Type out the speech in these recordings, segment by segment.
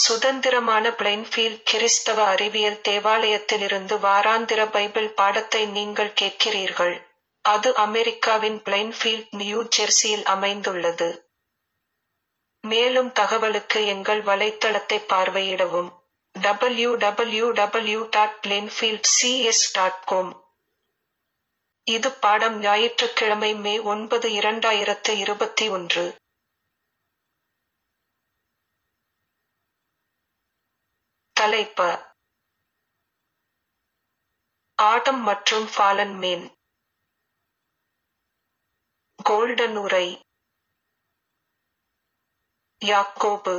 சுதந்திரமான பிளைன்ஃபீல்ட் கிறிஸ்தவ அறிவியல் தேவாலயத்திலிருந்து வாராந்திர பைபிள் பாடத்தை நீங்கள் கேட்கிறீர்கள். அது அமெரிக்காவின் பிளைன்ஃபீல்ட் நியூ ஜெர்சியில் அமைந்துள்ளது. மேலும் தகவலுக்கு எங்கள் வலைத்தளத்தை பார்வையிடவும். www.plainfieldcs.com இது பாடம் ஞாயிற்றுக்கிழமை மே ஒன்பது இரண்டாயிரத்து இருபத்தி ஒன்று. தலைப்ப ஆடம் மற்றும் ஃபாலன் மேன் கோல்டன் உரை யாக்கோபு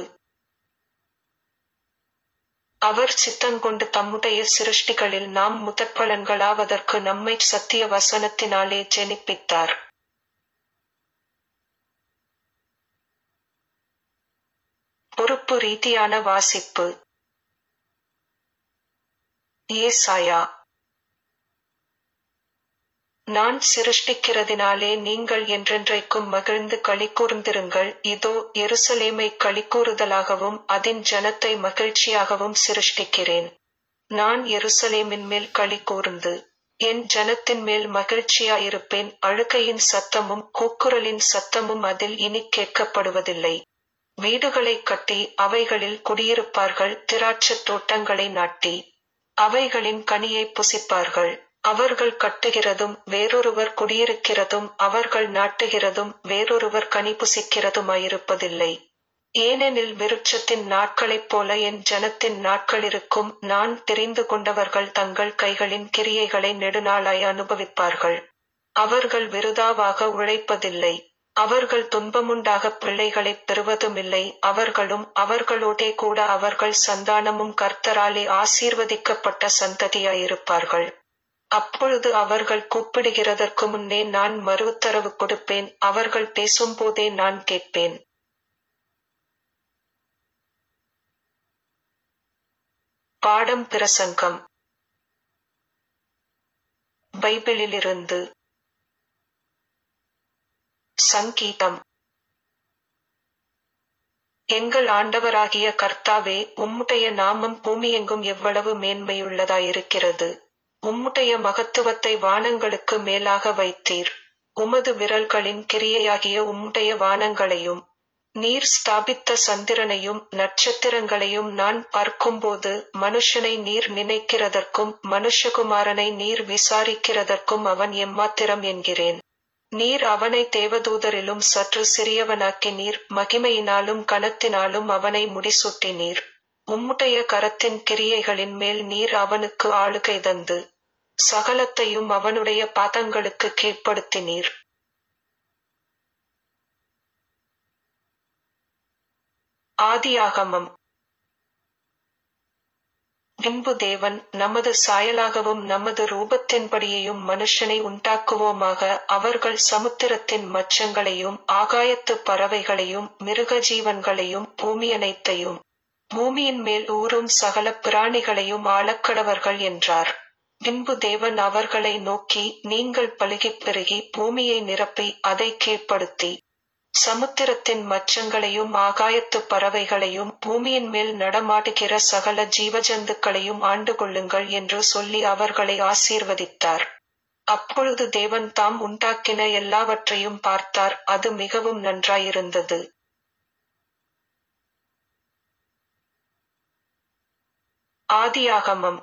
அவர் சித்தங்கொண்டு தம்முடைய சிருஷ்டிகளில் நாம் முதற்பலன்களாவதற்கு நம்மைச் சத்திய வசனத்தினாலே ஜெனிப்பித்தார். பொறுப்பு ரீதியான வாசிப்பு ஏசாயா நான் சிருஷ்டிக்கிறதினாலே நீங்கள் என்றென்றைக்கும் மகிழ்ந்து களிகூர்ந்திருங்கள் இதோ எருசலேமைக் களிகூறுதலாகவும் அதின் ஜனத்தை மகிழ்ச்சியாகவும் சிருஷ்டிக்கிறேன். நான் எருசலேமின் மேல் களிகூர்ந்து என் ஜனத்தின் மேல் மகிழ்ச்சியாயிருப்பேன் அழுகையின் சத்தமும் கூக்குரலின் சத்தமும் அதில் இனிக் கேட்கப்படுவதில்லை. வீடுகளைக் கட்டி அவைகளில் குடியிருப்பார்கள் திராட்சத் தோட்டங்களை நாட்டி அவைகளின் கனியைப் புசிப்பார்கள். அவர்கள் கட்டுகிறதும் வேறொருவர் குடியிருக்கிறதும் அவர்கள் நாட்டுகிறதும் வேறொருவர் கனி புசிக்கிறதுமாயிருப்பதில்லை. ஏனெனில் விருட்சத்தின் நாட்களைப் போல என் ஜனத்தின் நாட்களிருக்கும் நான் தெரிந்து கொண்டவர்கள் தங்கள் கைகளின் கிரியைகளை நெடுநாளாய் அனுபவிப்பார்கள். அவர்கள் விருதாவாக உழைப்பதில்லை. அவர்கள் துன்பமுண்டாகப் பிள்ளைகளைப் பெறுவதுமில்லை அவர்களும் அவர்களோடே கூட அவர்கள் சந்தானமும் கர்த்தராலே ஆசீர்வதிக்கப்பட்ட சந்ததியாயிருப்பார்கள். அப்பொழுது அவர்கள் கூப்பிடுகிறதற்கு முன்னே நான் மறுஉத்தரவு கொடுப்பேன் அவர்கள் பேசும்போதே நான் கேட்பேன். பாடம் பிரசங்கம் பைபிளிலிருந்து சங்கீதம் எங்கள் ஆண்டவராகிய கர்த்தாவே உம்முடைய நாமம் பூமியெங்கும் எவ்வளவு மேன்மையுள்ளதாயிருக்கிறது. உம்முடைய மகத்துவத்தை வானங்களுக்கு மேலாக வைத்தீர். உமது விரல்களின் கிரியையாகிய உம்முடைய வானங்களையும் நீர் ஸ்தாபித்த சந்திரனையும் நட்சத்திரங்களையும் நான் பார்க்கும்போது மனுஷனை நீர் நினைக்கிறதற்கும் மனுஷகுமாரனை நீர் விசாரிக்கிறதற்கும் அவன் எம்மாத்திரம் என்கிறேன். நீர் அவனை தேவதூதரிலும் சற்று சிறியவனாக்கினீர் மகிமையினாலும் கனத்தினாலும் அவனை முடிசூட்டினீர். உம்முடைய கரத்தின் கிரியைகளின் மேல் நீர் அவனுக்கு ஆளுகை தந்து சகலத்தையும் அவனுடைய பாதங்களுக்குக் கீழ்ப்படுத்தினீர். ஆதியாகமம் பின்பு தேவன் நமது சாயலாகவும் நமது ரூபத்தின்படியேயும் மனுஷனை உண்டாக்குவோமாக அவர்கள் சமுத்திரத்தின் மச்சங்களையும் ஆகாயத்துப் பறவைகளையும் மிருகஜீவன்களையும் பூமியனைத்தையும் பூமியின் மேல் ஊரும் சகல பிராணிகளையும் ஆளக்கடவர்கள் என்றார். பின்பு தேவன் அவர்களை நோக்கி நீங்கள் பலுகிப் பெருகி பூமியை நிரப்பி அதைக் கீழ்ப்படுத்தி சமுத்திரத்தின் மச்சங்களையும் ஆகாயத்துப் பறவைகளையும் பூமியின் மேல் நடமாடுகிற சகல ஜீவஜந்துக்களையும் ஆண்டு கொள்ளுங்கள் என்று சொல்லி அவர்களை ஆசீர்வதித்தார். அப்பொழுது தேவன் தாம் உண்டாக்கின எல்லாவற்றையும் பார்த்தார் அது மிகவும் நன்றாயிருந்தது. ஆதியாகமம்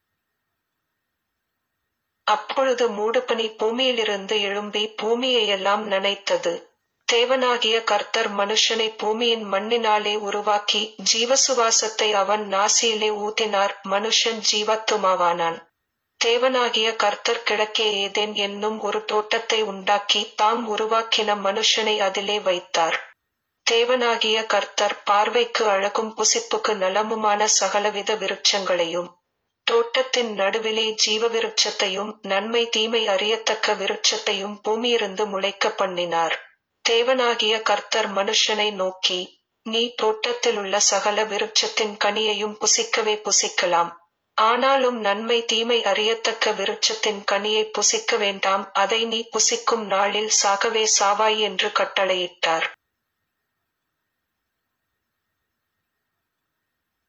அப்பொழுது மூடுபனி பூமியிலிருந்து எழும்பி பூமியையெல்லாம் நனைத்தது. தேவனாகிய கர்த்தர் மனுஷனை பூமியின் மண்ணினாலே உருவாக்கி ஜீவசுவாசத்தை அவன் நாசியிலே ஊதினார் மனுஷன் ஜீவாத்துமாவானான். தேவனாகிய கர்த்தர் கிழக்கே ஏதேன் என்னும் ஒரு தோட்டத்தை உண்டாக்கி தாம் உருவாக்கின மனுஷனை அதிலே வைத்தார். தேவனாகிய கர்த்தர் பார்வைக்கு அழகும் புசிப்புக்கு நலமுமான சகலவித விருட்சங்களையும் தோட்டத்தின் நடுவிலே ஜீவவிருட்சத்தையும் நன்மை தீமை அறியத்தக்க விருட்சத்தையும் பூமியிருந்து முளைக்கப் பண்ணினார். தேவனாகிய கர்த்தர் மனுஷனை நோக்கி நீ தோட்டத்திலுள்ள சகல விருட்சத்தின் கனியையும் புசிக்கவே புசிக்கலாம். ஆனாலும் நன்மை தீமை அறியத்தக்க விருட்சத்தின் கனியைப் புசிக்க வேண்டாம் அதை நீ புசிக்கும் நாளில் சாகவே சாவாய் என்று கட்டளையிட்டார்.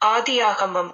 ஆதியாகமம்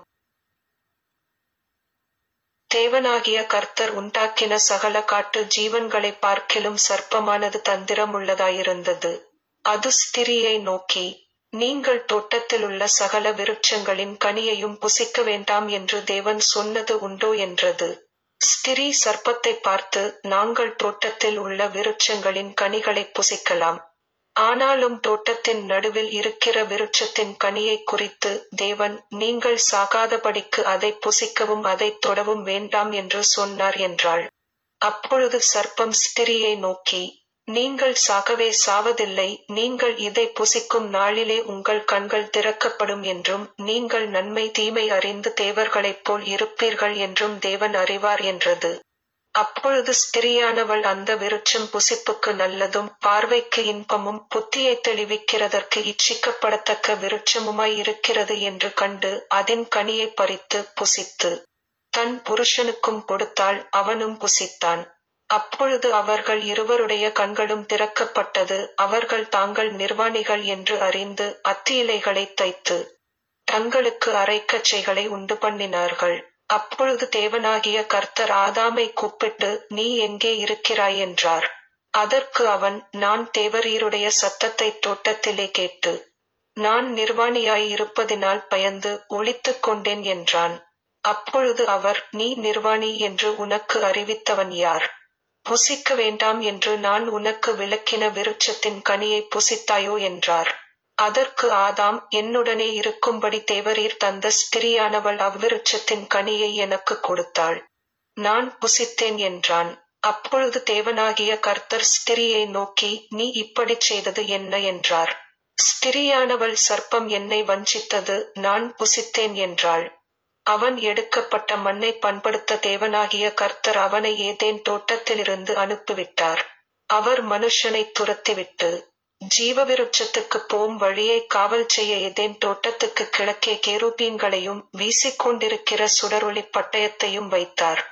தேவனாகிய கர்த்தர் உண்டாக்கின சகல காட்டு ஜீவன்களை பார்க்கிலும் சர்ப்பமானது தந்திரமுள்ளதாயிருந்தது அது ஸ்திரியை நோக்கி நீங்கள் தோட்டத்திலுள்ள சகல விருட்சங்களின் கனியையும் புசிக்க வேண்டாம் என்று தேவன் சொன்னது உண்டோ என்றது ஸ்திரீ சர்ப்பத்தை பார்த்து நாங்கள் தோட்டத்தில் உள்ள விருட்சங்களின் கனிகளை புசிக்கலாம் ஆனாலும் தோட்டத்தின் நடுவில் இருக்கிற விருட்சத்தின் கனியை குறித்து தேவன் நீங்கள் சாகாதபடிக்கு அதை புசிக்கவும் அதை தொடவும் வேண்டாம் என்று சொன்னார் என்றாள் அப்பொழுது சர்ப்பம் ஸ்திரியை நோக்கி நீங்கள் சாகவே சாவதில்லை நீங்கள் இதை புசிக்கும் நாளிலே உங்கள் கண்கள் திறக்கப்படும் என்றும் நீங்கள் நன்மை தீமை அறிந்து தேவர்களைப் போல் இருப்பீர்கள் என்றும் தேவன் அறிவார் என்றது அப்பொழுது ஸ்திரியானவள் அந்த விருட்சம் புசிப்புக்கு நல்லதும் பார்வைக்கு இன்பமும் புத்தியை தெளிவிக்கிறதற்கு இச்சிக்கப்படத்தக்க விருட்சமுமாய் இருக்கிறது என்று கண்டு அதன் கனியை பறித்து புசித்து தன் புருஷனுக்கும் கொடுத்தாள் அவனும் புசித்தான் அப்பொழுது அவர்கள் இருவருடைய கண்களும் திறக்கப்பட்டது அவர்கள் தாங்கள் நிர்வாணிகள் என்று அறிந்து அத்தியிலைகளை தைத்து தங்களுக்கு அரைக்கச்சைகளை உண்டு பண்ணினார்கள் அப்பொழுது தேவனாகிய கர்த்தர் ஆதாமை கூப்பிட்டு நீ எங்கே இருக்கிறாய் என்றார் அதற்கு அவன் நான் தேவரீருடைய சத்தத்தை தோட்டத்திலே கேட்டு நான் நிர்வாணியாய் இருப்பதினால் பயந்து ஒளித்துக் கொண்டேன் என்றான் அப்பொழுது அவர் நீ நிர்வாணி என்று உனக்கு அறிவித்தவன் யார் புசிக்க வேண்டாம் என்று நான் உனக்கு விளக்கின விருட்சத்தின் கனியை புசித்தாயோ என்றார் அதற்கு ஆதாம் என்னுடனே இருக்கும்படி தேவரீர் தந்த ஸ்திரியானவள் அவ்விருட்சத்தின் கனியை எனக்கு கொடுத்தாள் நான் புசித்தேன் என்றான் அப்பொழுது தேவனாகிய கர்த்தர் ஸ்திரியை நோக்கி நீ இப்படிச் செய்தது என்ன என்றார் ஸ்திரியானவள் சர்ப்பம் என்னை வஞ்சித்தது நான் புசித்தேன் என்றாள் அவன் எடுக்கப்பட்ட மண்ணை பண்படுத்த தேவனாகிய கர்த்தர் அவனை ஏதேன் தோட்டத்திலிருந்து அனுப்பிவிட்டார் அவர் மனுஷனை துரத்திவிட்டு ஜீவவிருட்சத்துக்கு போம் வழியை காவல் செய்ய ஏதேன் தோட்டத்துக்கு கிழக்கே கேரூபீன்களையும் வீசிக்கொண்டிருக்கிற சுடரொளி பட்டயத்தையும் வைத்தார்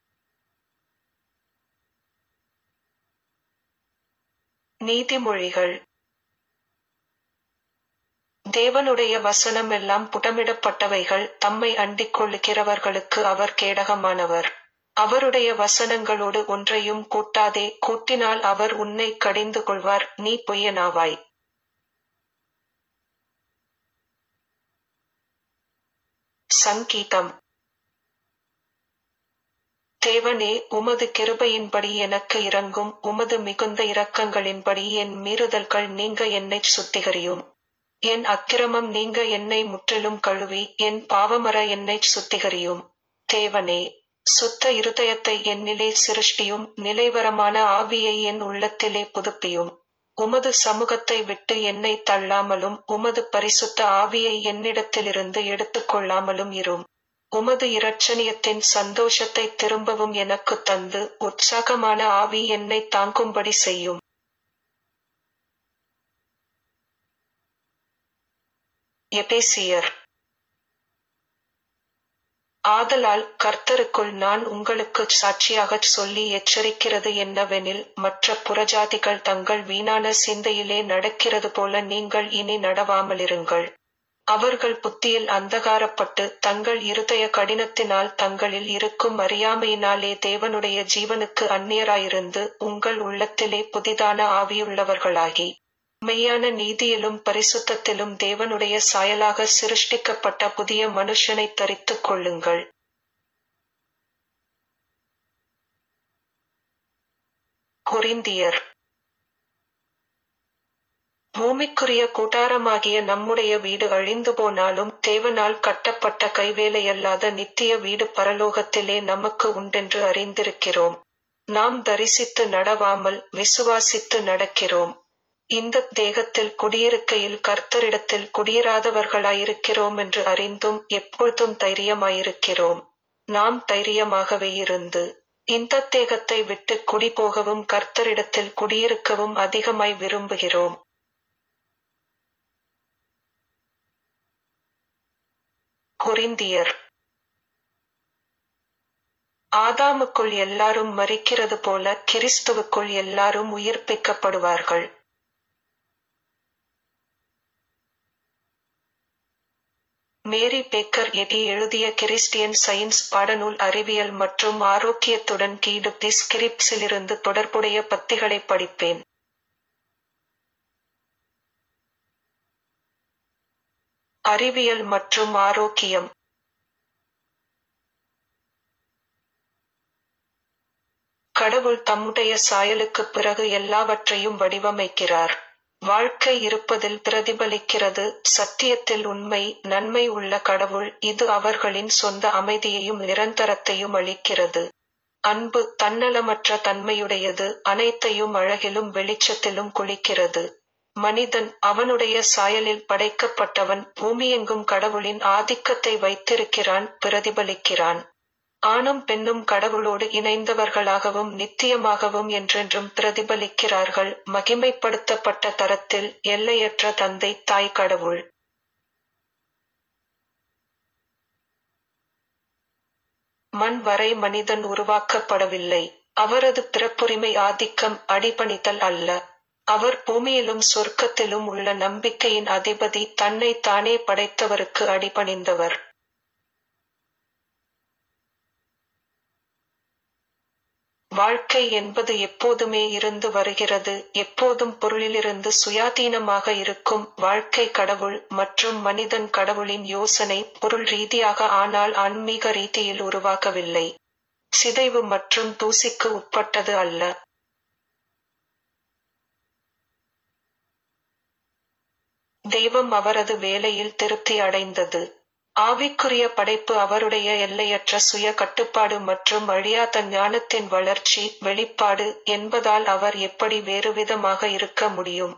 நீதிமொழிகள் தேவனுடைய வசனம் எல்லாம் புடமிடப்பட்டவைகள் தம்மை அண்டிக் கொள்ளுகிறவர்களுக்கு அவர் கேடகமானவர் அவருடைய வசனங்களோடு ஒன்றையும் கூட்டாதே கூட்டினால் அவர் உன்னை கடிந்து கொள்வார் நீ பொய்யனாவாய் சங்கீதம் தேவனே உமது கிருபையின்படி எனக்கு இறங்கும் உமது மிகுந்த இரக்கங்களின்படி என் மீறுதல்கள் நீங்க என்னைச் சுத்திகரியும் என் அக்கிரமம் நீங்க என்னை முற்றிலும் கழுவி என் பாவமர என்னைச் சுத்திகரியும் தேவனே சுத்த இருதயத்தை என்னிலே சிருஷ்டியும் நிலைவரமான ஆவியை என் உள்ளத்திலே புதுப்பியும் உமது சமூகத்தை விட்டு என்னை தள்ளாமலும் உமது பரிசுத்த ஆவியை என்னிடத்திலிருந்து எடுத்துக்கொள்ளாமலும் இரும் உமது இரட்சணியத்தின் சந்தோஷத்தை திரும்பவும் எனக்கு தந்து உற்சாகமான ஆவி என்னை தாங்கும்படி செய்யும் எபேசியர் ஆதலால் கர்த்தருக்குள் நான் உங்களுக்கு சாட்சியாகச் சொல்லி எச்சரிக்கிறது என்னவெனில் மற்ற புறஜாதிகள் தங்கள் வீணான சிந்தையிலே நடக்கிறது போல நீங்கள் இனி நடவாமலிருங்கள் அவர்கள் புத்தியில் அந்தகாரப்பட்டு தங்கள் இருதய கடினத்தினால் தங்களில் இருக்கும் அறியாமையினாலே தேவனுடைய ஜீவனுக்கு அந்நியராயிருந்து உங்கள் உள்ளத்திலே புதிதான ஆவியுள்ளவர்களாகி மெய்யான நீதியிலும் பரிசுத்தத்திலும் தேவனுடைய சாயலாக சிருஷ்டிக்கப்பட்ட புதிய மனுஷனை தரித்துக் கொள்ளுங்கள் கொரிந்தியர் பூமிக்குரிய கூட்டாரமாகிய நம்முடைய வீடு அழிந்து போனாலும் தேவனால் கட்டப்பட்ட கைவேலையல்லாத நித்திய வீடு பரலோகத்திலே நமக்கு உண்டென்று அறிந்திருக்கிறோம் நாம் தரிசித்து நடவாமல் விசுவாசித்து நடக்கிறோம் இந்த தேகத்தில் குடியிருக்கையில் கர்த்தரிடத்தில் குடியிராதவர்களாயிருக்கிறோம் என்று அறிந்தும் எப்பொழுதும் தைரியமாயிருக்கிறோம் நாம் தைரியமாகவே இருந்து இந்த தேகத்தை விட்டு குடி போகவும் கர்த்தரிடத்தில் குடியிருக்கவும் அதிகமாய் விரும்புகிறோம் கொரிந்தியர் ஆதாமுக்குள் எல்லாரும் மறிக்கிறது போல கிறிஸ்துவுக்குள் எல்லாரும் உயிர்ப்பிக்கப்படுவார்கள் மேரி பேக்கர் எடி எழுதிய கிறிஸ்டியன் சயின்ஸ் பாடநூல் அறிவியல் மற்றும் ஆரோக்கியத்துடன் கீடு தி ஸ்கிரிப்ட்ஸிலிருந்து தொடர்புடைய பத்திகளை படிப்பேன் அறிவியல் மற்றும் ஆரோக்கியம் கடவுள் தம்முடைய சாயலுக்குப் பிறகு எல்லாவற்றையும் வடிவமைக்கிறார் வாழ்க்கை இருப்பதில் பிரதிபலிக்கிறது சத்தியத்தில் உண்மை நன்மை உள்ள கடவுள் இது அவர்களின் சொந்த அமைதியையும் நிரந்தரத்தையும் அளிக்கிறது அன்பு தன்னலமற்ற தன்மையுடையது அனைத்தையும் அழகிலும் வெளிச்சத்திலும் குளிக்கிறது மனிதன் அவனுடைய சாயலில் படைக்கப்பட்டவன் பூமியெங்கும் கடவுளின் ஆதிக்கத்தை வைத்திருக்கிறான் பிரதிபலிக்கிறான் ஆணும் பெண்ணும் கடவுளோடு இணைந்தவர்களாகவும் நித்தியமாகவும் என்றென்றும் பிரதிபலிக்கிறார்கள் மகிமைப்படுத்தப்பட்ட தரத்தில் எல்லையற்ற தந்தை தாய் கடவுள் மண் வரை மனிதன் உருவாக்கப்படவில்லை அவரது பிறப்புரிமை ஆதிக்கம் அடிபணிதல் அல்ல அவர் பூமியிலும் சொர்க்கத்திலும் உள்ள நம்பிக்கையின் அதிபதி தன்னை தானே படைத்தவருக்கு அடிபணிந்தவர் வாழ்க்கை என்பது எப்போதுமே இருந்து வருகிறது எப்போதும் பொருளிலிருந்து சுயாதீனமாக இருக்கும் வாழ்க்கை கடவுள் மற்றும் மனிதன் கடவுளின் யோசனை பொருள் ரீதியாக ஆனால் ஆன்மீக ரீதியில் உருவாகவில்லை சிதைவு மற்றும் தூசிக்கு உட்பட்டது அல்ல தெய்வம் அவரது வேலையில் திருப்தி அடைந்தது ஆவிக்குரிய படைப்பு அவருடைய எல்லையற்ற சுய கட்டுப்பாடு மற்றும் அழியாத ஞானத்தின் வளர்ச்சி வெளிப்பாடு என்பதால் அவர் எப்படி வேறுவிதமாக இருக்க முடியும்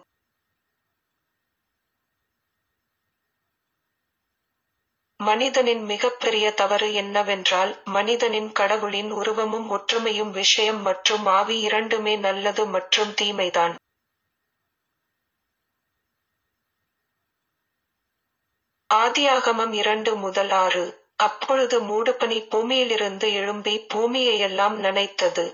மனிதனின் மிகப்பெரிய தவறு என்னவென்றால் மனிதனின் கடவுளின் உருவமும் ஒற்றுமையும் விஷயம் மற்றும் ஆவி இரண்டுமே நல்லது மற்றும் தீமைதான் ஆதியாகமம் இரண்டு முதல் ஆறு அப்பொழுது மூடுபனி பூமியிலிருந்து எழும்பி பூமியையெல்லாம் நனைத்தது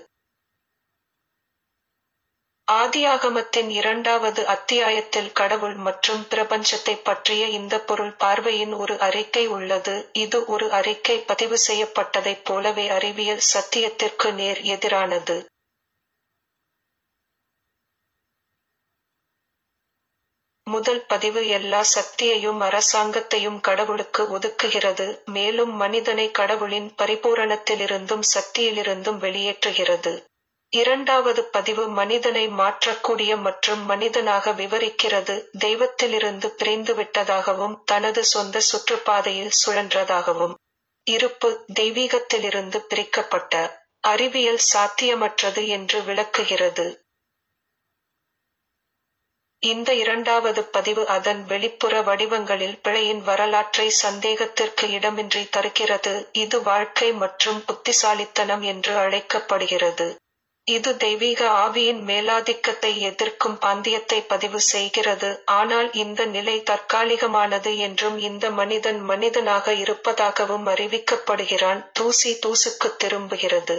ஆதியாகமத்தின் இரண்டாவது அத்தியாயத்தில் கடவுள் மற்றும் பிரபஞ்சத்தை பற்றிய இந்த பொருள் பார்வையின் ஒரு அறிக்கை உள்ளது இது ஒரு அறிக்கை பதிவு செய்யப்பட்டதைப் போலவே அறிவியல் சத்தியத்திற்கு நேர் எதிரானது முதல் பதிவு எல்லா சக்தியையும் அரசாங்கத்தையும் கடவுளுக்கு ஒதுக்குகிறது மேலும் மனிதனை கடவுளின் பரிபூரணத்திலிருந்தும் சக்தியிலிருந்தும் வெளியேற்றுகிறது இரண்டாவது பதிவு மனிதனை மாற்றக்கூடிய மற்றும் மனிதனாக விவரிக்கிறது தெய்வத்திலிருந்து பிரிந்துவிட்டதாகவும் தனது சொந்த சுற்றுப்பாதையில் சுழன்றதாகவும் இருப்பு தெய்வீகத்திலிருந்து பிரிக்கப்பட்ட அறிவியல் சாத்தியமற்றது என்று விளக்குகிறது இந்த இரண்டாவது பதிவு அதன் வெளிப்புற வடிவங்களில் பிழையின் வரலாற்றை சந்தேகத்திற்கு இடமின்றி தருகிறது இது வாழ்க்கை மற்றும் புத்திசாலித்தனம் என்று அழைக்கப்படுகிறது இது தெய்வீக ஆவியின் மேலாதிக்கத்தை எதிர்க்கும் பாந்தியத்தை பதிவு செய்கிறது ஆனால் இந்த நிலை தற்காலிகமானது என்றும் இந்த மனிதன் மனிதனாக இருப்பதாகவும் அறிவிக்கப்படுகிறான் தூசி தூசுக்கு திரும்புகிறது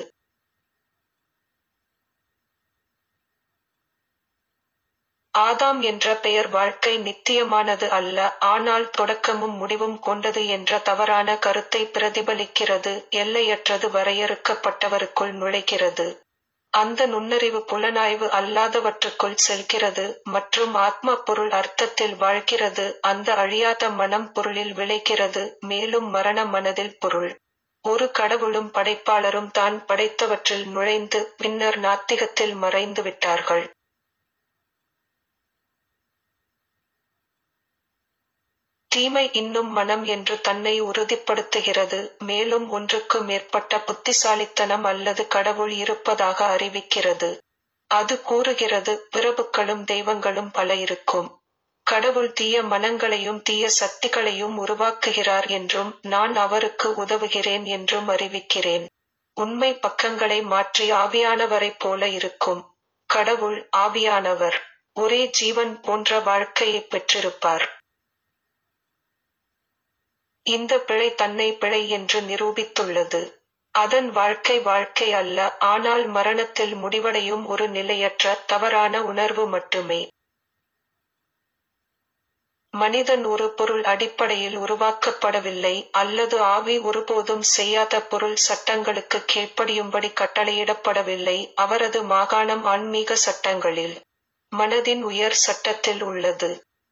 ஆதாம் என்ற பெயர் வாழ்க்கை நித்தியமானது அல்ல ஆனால் தொடக்கமும் முடிவும் கொண்டது என்ற தவறான கருத்தை பிரதிபலிக்கிறது எல்லையற்றது வரையறுக்கப்பட்டவருக்குள் நுழைகிறது அந்த நுண்ணறிவு புலனாய்வு அல்லாதவற்றுக்குள் செல்கிறது மற்றும் ஆத்ம பொருள் அர்த்தத்தில் வாழ்கிறது அந்த அழியாத மனம் பொருளில் விளைகிறது மேலும் மரண மனதில் பொருள் ஒரு கடவுளும் படைப்பாளரும் தான் படைத்தவற்றில் நுழைந்து பின்னர் நாத்திகத்தில் மறைந்து விட்டார்கள் தீமை இன்னும் மனம் என்று தன்னை உறுதிப்படுத்துகிறது மேலும் ஒன்றுக்கு மேற்பட்ட புத்திசாலித்தனம் அல்லது கடவுள் இருப்பதாக அறிவிக்கிறது அது கூறுகிறது பிரபுக்களும் தெய்வங்களும் பல இருக்கும் கடவுள் தீய மனங்களையும் தீய சக்திகளையும் உருவாக்குகிறார் என்றும் நான் அவருக்கு உதவுகிறேன் என்றும் அறிவிக்கிறேன் உண்மை பக்கங்களை மாற்றி ஆவியானவரைப் போல இருக்கும் கடவுள் ஆவியானவர் ஒரே ஜீவன் போன்ற வாழ்க்கையை பெற்றிருப்பார் இந்த பிழை தன்னை பிழை என்று நிரூபித்துள்ளது அதன் வாழ்க்கை வாழ்க்கை அல்ல ஆனால் மரணத்தில் முடிவடையும் ஒரு நிலையற்ற தவறான உணர்வு மட்டுமே மனிதன் ஒரு பொருள் அடிப்படையில் உருவாக்கப்படவில்லை அல்லது ஆவி ஒருபோதும் செய்யாத பொருள் சட்டங்களுக்கு கீழ்ப்படியும்படி கட்டளையிடப்படவில்லை அவரது மாகாணம் ஆன்மீக சட்டங்களில் மனதின் உயர் சட்டத்தில் உள்ளது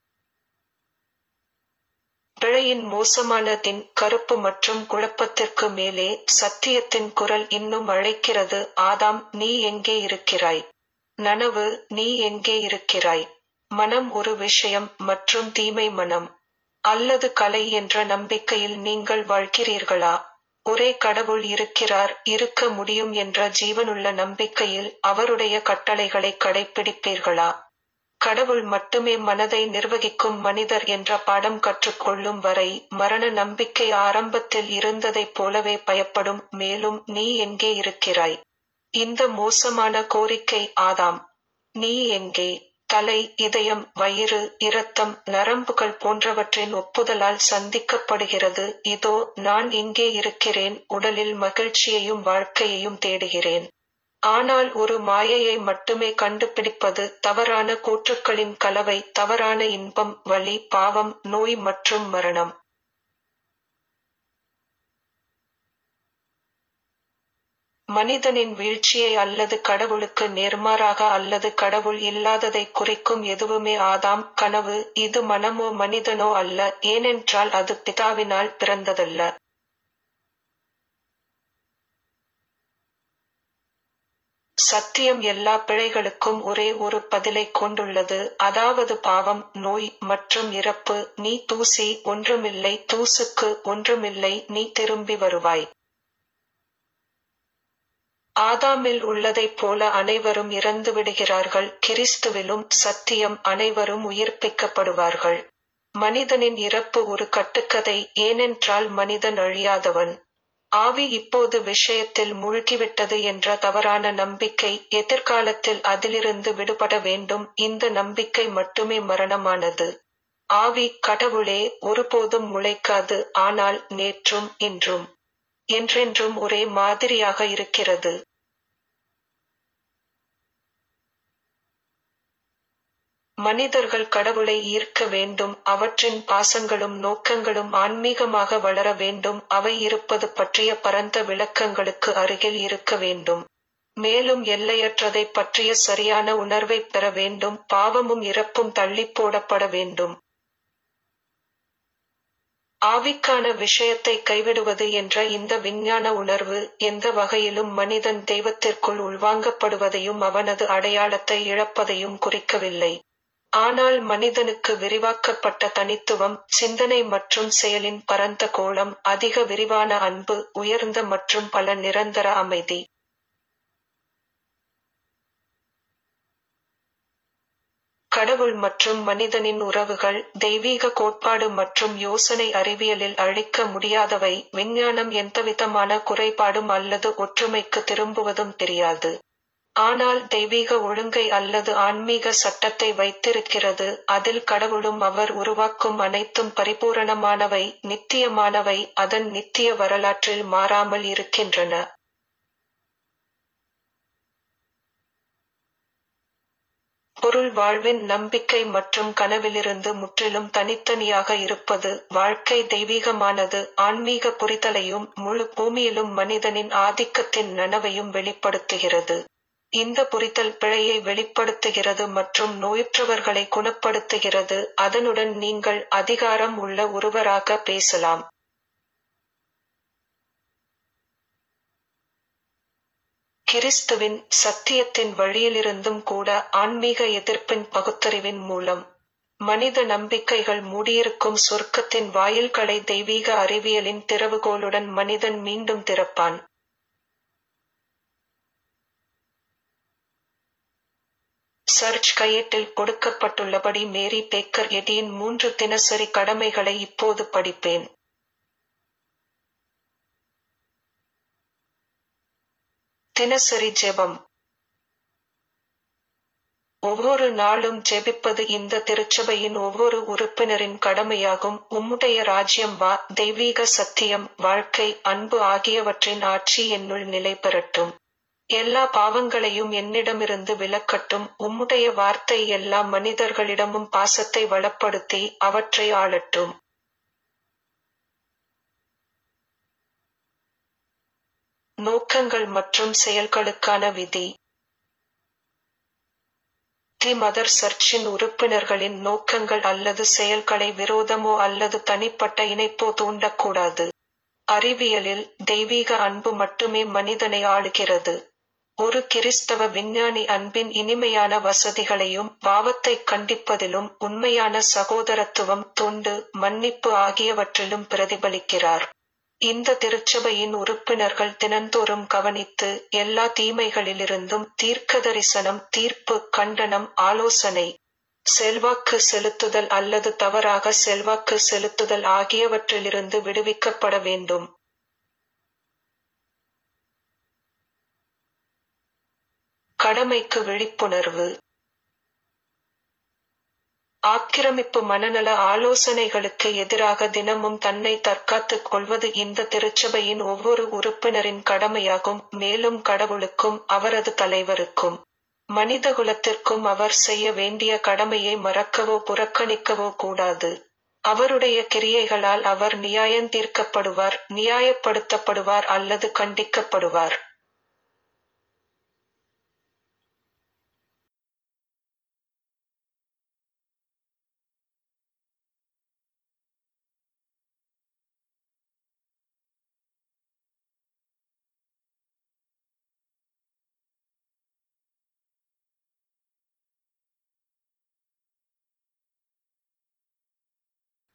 பிழையின் மோசமானதின் கருப்பு மற்றும் குழப்பத்திற்கு மேலே சத்தியத்தின் குரல் இன்னும் அழைக்கிறது ஆதாம் நீ எங்கே இருக்கிறாய் நனவு நீ எங்கே இருக்கிறாய் மனம் ஒரு விஷயம் மற்றும் தீமை மனம் அல்லது கலை என்ற நம்பிக்கையில் நீங்கள் வாழ்கிறீர்களா ஒரே கடவுள் இருக்கிறார் இருக்க முடியும் என்ற ஜீவனுள்ள நம்பிக்கையில் அவருடைய கட்டளைகளை கடைபிடிப்பீர்களா கடவுள் மட்டுமே மனதை நிர்வகிக்கும் மனிதர் என்ற பாடம் கற்றுக்கொள்ளும் வரை மரண நம்பிக்கை ஆரம்பத்தில் இருந்ததைப் போலவே பயப்படும் மேலும் நீ எங்கே இருக்கிறாய் இந்த மோசமான கோரிக்கை ஆதாம் நீ எங்கே தலை இதயம் வயிறு இரத்தம் நரம்புகள் போன்றவற்றின் ஒப்புதலால் சந்திக்கப்படுகிறது இதோ நான் இங்கே இருக்கிறேன் உடலில் மகிழ்ச்சியையும் வாழ்க்கையையும் தேடுகிறேன் ஆனால் ஒரு மாயையை மட்டுமே கண்டுபிடிப்பது தவறான கூற்றுக்களின் கலவை தவறான இன்பம் வலி பாவம் நோய் மற்றும் மரணம் மனிதனின் வீழ்ச்சியை அல்லது கடவுளுக்கு நேர்மாறாக அல்லது கடவுள் இல்லாததை குறிக்கும் எதுவுமே ஆதாம் கனவு இது மனமோ மனிதனோ அல்ல ஏனென்றால் அது பிதாவினால் பிறந்ததல்ல சத்தியம் எல்லா பிழைகளுக்கும் ஒரே ஒரு பதிலை கொண்டுள்ளது அதாவது பாவம் நோய் மற்றும் இறப்பு நீ தூசி ஒன்றுமில்லை தூசுக்கு ஒன்றுமில்லை நீ திரும்பி வருவாய் ஆதாமில் உள்ளதைப் போல அனைவரும் இறந்து விடுகிறார்கள் கிறிஸ்துவிலும் சத்தியம் அனைவரும் உயிர்ப்பிக்கப்படுவார்கள் மனிதனின் இறப்பு ஒரு கட்டுக்கதை ஏனென்றால் மனிதன் அழியாதவன் ஆவி இப்போது விஷயத்தில் மூழ்கிவிட்டது என்ற தவறான நம்பிக்கை எதிர்காலத்தில் அதிலிருந்து விடுபட வேண்டும் இந்த நம்பிக்கை மட்டுமே மரணமானது ஆவி கடவுளே ஒருபோதும் முளைக்காது ஆனால் நேற்றும் இன்றும் என்றென்றும் ஒரே மாதிரியாக இருக்கிறது மனிதர்கள் கடவுளை ஈர்க்க வேண்டும் அவற்றின் பாசங்களும் நோக்கங்களும் ஆன்மீகமாக வளர வேண்டும் அவை இருப்பது பற்றிய பரந்த விளக்கங்களுக்கு அருகில் இருக்க வேண்டும் மேலும் எல்லையற்றதை பற்றிய சரியான உணர்வை பெற வேண்டும் பாவமும் இறப்பும் தள்ளி போடப்பட வேண்டும் ஆவிக்கான விஷயத்தை கைவிடுவது என்ற இந்த விஞ்ஞான உணர்வு எந்த வகையிலும் மனிதன் தெய்வத்திற்குள் உள்வாங்கப்படுவதையும் அவனது அடையாளத்தை இழப்பதையும் குறிக்கவில்லை ஆனால் மனிதனுக்கு விரிவாக்கப்பட்ட தனித்துவம் சிந்தனை மற்றும் செயலின் பரந்த கோளம் அதிக விரிவான அன்பு உயர்ந்த மற்றும் பல நிரந்தர அமைதி கடவுள் மற்றும் மனிதனின் உறவுகள் தெய்வீக கோட்பாடு மற்றும் யோசனை அறிவியலில் அழிக்க முடியாதவை விஞ்ஞானம் எந்தவிதமான குறைபாடும் அல்லது ஒற்றுமைக்கு திரும்புவதும் தெரியாது ஆனால் தெய்வீக ஒழுங்கை அல்லது ஆன்மீக சட்டத்தை வைத்திருக்கிறது அதில் கடவுளும் அவர் உருவாக்கும் அனைத்தும் பரிபூரணமானவை நித்தியமானவை அதன் நித்திய வரலாற்றில் மாறாமல் இருக்கின்றன பொருள் வாழ்வின் நம்பிக்கை மற்றும் கனவிலிருந்து முற்றிலும் தனித்தனியாக இருப்பது வாழ்க்கை தெய்வீகமானது ஆன்மீக புரிதலையும் முழு பூமியிலும் மனிதனின் ஆதிக்கத்தின் நனவையும் வெளிப்படுத்துகிறது இந்த புரிதல் பிழையை வெளிப்படுத்துகிறது மற்றும் நோயுற்றவர்களை குணப்படுத்துகிறது அதனுடன் நீங்கள் அதிகாரம் உள்ள ஒருவராக பேசலாம் கிறிஸ்துவின் சத்தியத்தின் வழியிலிருந்தும் கூட ஆன்மீக எதிர்ப்பின் பகுத்தறிவின் மூலம் மனித நம்பிக்கைகள் மூடியிருக்கும் சொர்க்கத்தின் வாயில்களை தெய்வீக அறிவியலின் திறவுகோலுடன் மனிதன் மீண்டும் திறப்பான் சர்ச் கையேட்டில் கொடுக்கப்பட்டுள்ளபடி மேரி பேக்கர் எடியின் மூன்று தினசரி கடமைகளை இப்போது படிப்பேன் தினசரி ஜெபம் ஒவ்வொரு நாளும் ஜெபிப்பது இந்த திருச்சபையின் ஒவ்வொரு உறுப்பினரின் கடமையாகும் உம்முடைய ராஜ்யம் வா தெய்வீக சத்தியம் வாழ்க்கை அன்பு ஆகியவற்றின் ஆட்சி என்னுள் நிலை பெறட்டும் எல்லா பாவங்களையும் என்னிடமிருந்து விலக்கட்டும் உம்முடைய வார்த்தை எல்லா மனிதர்களிடமும் பாசத்தை வளப்படுத்தி அவற்றை ஆளட்டும் நோக்கங்கள் மற்றும் செயல்களுக்கான விதி தி மதர் சர்ச்சின் உறுப்பினர்களின் நோக்கங்கள் அல்லது செயல்களை விரோதமோ அல்லது தனிப்பட்ட இணைப்போ தூண்டக்கூடாது அறிவியலில் தெய்வீக அன்பு மட்டுமே மனிதனை ஆளுகிறது ஒரு கிறிஸ்தவ விஞ்ஞானி அன்பின் இனிமையான வசதிகளையும் பாவத்தை கண்டிப்பதிலும் உண்மையான சகோதரத்துவம் தொண்டு மன்னிப்பு ஆகியவற்றிலும் பிரதிபலிக்கிறார் இந்த திருச்சபையின் உறுப்பினர்கள் தினந்தோறும் கவனித்து எல்லா தீமைகளிலிருந்தும் தீர்க்கதரிசனம் தீர்ப்பு கண்டனம் ஆலோசனை செல்வாக்கு செலுத்துதல் அல்லது தவறாக செல்வாக்கு செலுத்துதல் ஆகியவற்றிலிருந்து விடுவிக்கப்பட வேண்டும் கடமைக்கு விழிப்புணர்வு ஆக்கிரமிப்பு மனநல ஆலோசனைகளுக்கு எதிராக தினமும் தன்னை தற்காத்துக் கொள்வது இந்த திருச்சபையின் ஒவ்வொரு உறுப்பினரின் கடமையாகும் மேலும் கடவுளுக்கும் அவரது தலைவருக்கும் மனிதகுலத்திற்கும் அவர் செய்ய வேண்டிய கடமையை மறக்கவோ புறக்கணிக்கவோ கூடாது அவருடைய கிரியைகளால் அவர் நியாயந்தீர்க்கப்படுவார் நியாயப்படுத்தப்படுவார் அல்லது கண்டிக்கப்படுவார்